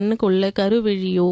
கண்ணுக்குள்ள கருவிழியோ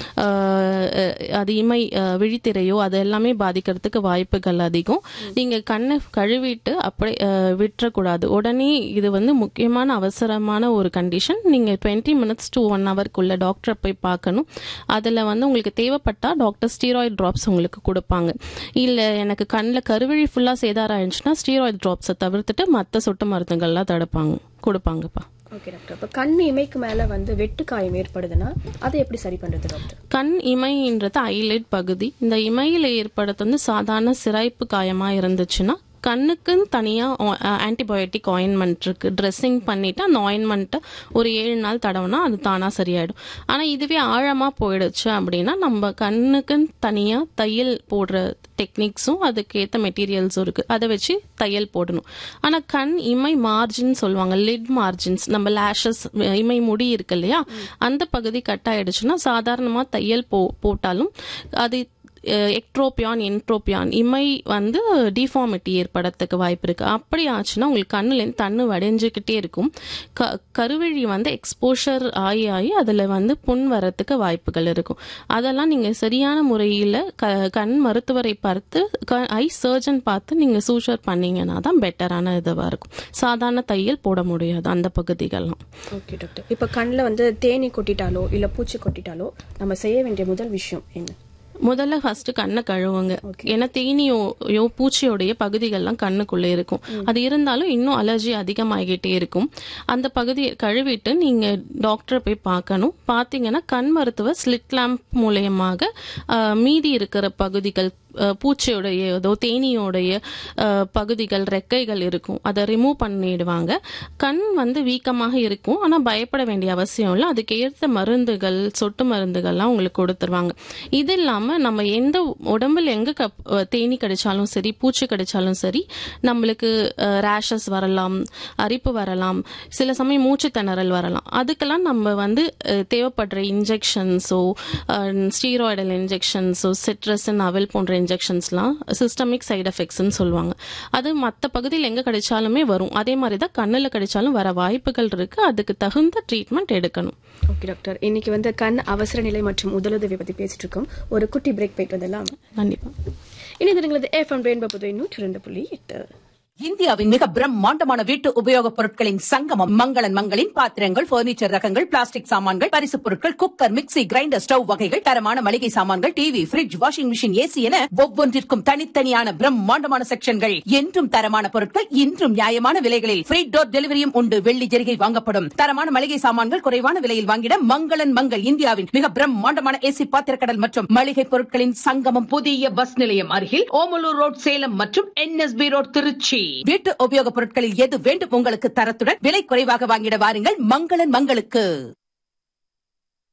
ஆஹ் அது இமை ஆஹ் விழித்திரையோ அது எல்லாமே பாதிக்கிறதுக்கு வாய்ப்புகள் அதிகம் நீங்க கண்ணை கழுவிட்டு அப்படியே ஆஹ் விட்டுறக்கூடாது உடனே இது வந்து முக்கியமான அவசரமான ஒரு கண்டிஷன் நீங்க டுவெண்ட்டி மினிட்ஸ் டு ஒன் ஹவர்க்குள்ள டாக்டரை போய் பார்க்கணும் அதுல வந்து உங்களுக்கு தேவைப்பட்டா டாக்டர் ஸ்டீராய்டு ட்ராப்ஸ் உங்களுக்கு கொடுப்பாங்க இல்ல எனக்கு கண்ணில் கருவிழி ஃபுல்லா சேதாரம் ஆயிடுச்சுன்னா ஸ்டீராய்டு ட்ராப்ஸை தவிர்த்துட்டு மற்ற சொட்டு மருந்துகள்லாம் தடுப்பாங்க கொடுப்பாங்கப்பா ஓகே டாக்டர் இப்போ கண் இமைக்கு மேல வந்து வெட்டு காயம் ஏற்படுதுன்னா அதை எப்படி சரி பண்றது டாக்டர் கண் இமைன்றது ஐலைட் பகுதி இந்த இமையில ஏற்படுறது வந்து சாதாரண சிராய்ப்பு காயமா இருந்துச்சுன்னா கண்ணுக்குன்னு தனியாக ஆன்டிபயோட்டிக் ஆயின்மெண்ட் இருக்கு ட்ரெஸ்ஸிங் பண்ணிட்டு அந்த ஆயின்மெண்ட்டை ஒரு ஏழு நாள் தடவுனா அது தானாக சரியாயிடும் ஆனால் இதுவே ஆழமாக போயிடுச்சு அப்படின்னா நம்ம கண்ணுக்குன்னு தனியாக தையல் போடுற டெக்னிக்ஸும் அதுக்கேற்ற மெட்டீரியல்ஸும் இருக்குது அதை வச்சு தையல் போடணும் ஆனால் கண் இமை மார்ஜின் சொல்லுவாங்க லிட் மார்ஜின்ஸ் நம்ம லேஷஸ் இமை முடி இருக்கு இல்லையா அந்த பகுதி கட் ஆயிடுச்சுன்னா சாதாரணமாக தையல் போ போட்டாலும் அது எக்ட்ரோபியான் என்ட்ரோபியான் இமை வந்து டிஃபார்மிட்டி ஏற்படறதுக்கு வாய்ப்பு இருக்கு அப்படி ஆச்சுன்னா உங்களுக்கு கண்ணுலேருந்து தண்ணு வடைஞ்சுக்கிட்டே இருக்கும் க கருவழி வந்து எக்ஸ்போஷர் ஆகி ஆகி அதில் வந்து புண் வரத்துக்கு வாய்ப்புகள் இருக்கும் அதெல்லாம் நீங்கள் சரியான முறையில் க கண் மருத்துவரை பார்த்து க ஐ சர்ஜன் பார்த்து நீங்கள் சூச்சர் பண்ணீங்கன்னா தான் பெட்டரான இதுவாக இருக்கும் சாதாரண தையல் போட முடியாது அந்த பகுதிகள்லாம் ஓகே டாக்டர் இப்போ கண்ணில் வந்து தேனி கொட்டிட்டாலோ இல்ல பூச்சி கொட்டிட்டாலோ நம்ம செய்ய வேண்டிய முதல் விஷயம் என்ன முதல்ல ஃபர்ஸ்ட் கண்ணை கழுவுங்க ஏன்னா தேனியோ பூச்சியோடைய பகுதிகள்லாம் கண்ணுக்குள்ள இருக்கும் அது இருந்தாலும் இன்னும் அலர்ஜி அதிகமாகிட்டே இருக்கும் அந்த பகுதியை கழுவிட்டு நீங்க டாக்டரை போய் பார்க்கணும் பார்த்தீங்கன்னா கண் மருத்துவர் ஸ்லிட் லேம்ப் மூலியமாக ஆஹ், மீதி இருக்கிற பகுதிகள் ஆஹ், பூச்சியோடைய ஏதோ தேனியோடைய ஆஹ், பகுதிகள் ரெக்கைகள் இருக்கும் அதை ரிமூவ் பண்ணிடுவாங்க கண் வந்து வீக்கமாக இருக்கும் ஆனால் பயப்பட வேண்டிய அவசியம் இல்லை அதுக்கு ஏற்ற மருந்துகள் சொட்டு மருந்துகள்லாம் உங்களுக்கு கொடுத்துருவாங்க இது இல்லாமல் நம்ம எந்த உடம்புல எங்கே கப் அஹ் தேனி கடிச்சாலும் சரி பூச்சி கடிச்சாலும் சரி நம்மளுக்கு ரேஷஸ் வரலாம் அரிப்பு வரலாம் சில சமயம் மூச்சு திணறல் வரலாம் அதுக்கெல்லாம் நம்ம வந்து அஹ், தேவைப்படுற இன்ஜெக்ஷன்ஸோ ஸ்டீராய்டல் இன்ஜெக்ஷன்ஸோ சிட்ரஸன் அவல் போன்ற இன்ஜெக்ஷன்ஸ்லாம் சிஸ்டமிக் சைடு எஃபெக்ட்ஸ்னு சொல்லுவாங்க அது மற்ற பகுதியில் எங்கே கிடைச்சாலுமே வரும் அதே மாதிரி தான் கண்ணில் கிடைச்சாலும் வர வாய்ப்புகள் இருக்கு அதுக்கு தகுந்த ட்ரீட்மெண்ட் எடுக்கணும் ஓகே டாக்டர் இன்னைக்கு வந்து கண் அவசர நிலை மற்றும் முதலுதவி பத்தி பேசிட்டு இருக்கோம் ஒரு குட்டி பிரேக் போயிட்டு வந்துடலாம் கண்டிப்பாக இனி இதுங்களது எஃப்எம் ரெயின்போ புதுவை நூற்றி ரெண்டு புள்ளி எட்டு இந்தியாவின் மிக பிரம்மாண்டமான வீட்டு உபயோகப் பொருட்களின் சங்கமம் மங்களன் மங்களின் பாத்திரங்கள் பர்னிச்சர் ரகங்கள் பிளாஸ்டிக் சாமான்கள் பரிசுப் பொருட்கள் குக்கர் மிக்ஸி கிரைண்டர் ஸ்டவ் வகைகள் தரமான மளிகை சாமான்கள் TV fridge washing machine AC என ஒவ்வொன்றிற்கும் தனித்தனியான பிரம்மாண்டமான செக்ஷன்கள் என்றும் தரமான பொருட்கள் இன்றும் நியாயமான விலைகளில் ஃப்ரீ டோர் டெலிவரியும் உண்டு வெள்ளி ஜெரிகை வாங்கப்படும் தரமான மளிகை சாமான்கள் குறைவான விலையில் வாங்கிட மங்களன் மங்கள் இந்தியாவின் மிக பிரம்மாண்டமான ஏசி பாத்திரக்கடல் மற்றும் மளிகை பொருட்களின் சங்கமம் புதிய பஸ் நிலையம் அருகில் ஓமலூர் ரோட் சேலம் மற்றும் என்எஸ்பி ரோட் திருச்சி வீட்டு உபயோகப் பொருட்களில் எது வேண்டும் உங்களுக்கு தரத்துடன் விலை குறைவாக வாங்கிட வாருங்கள் மங்களன் மங்களுக்கு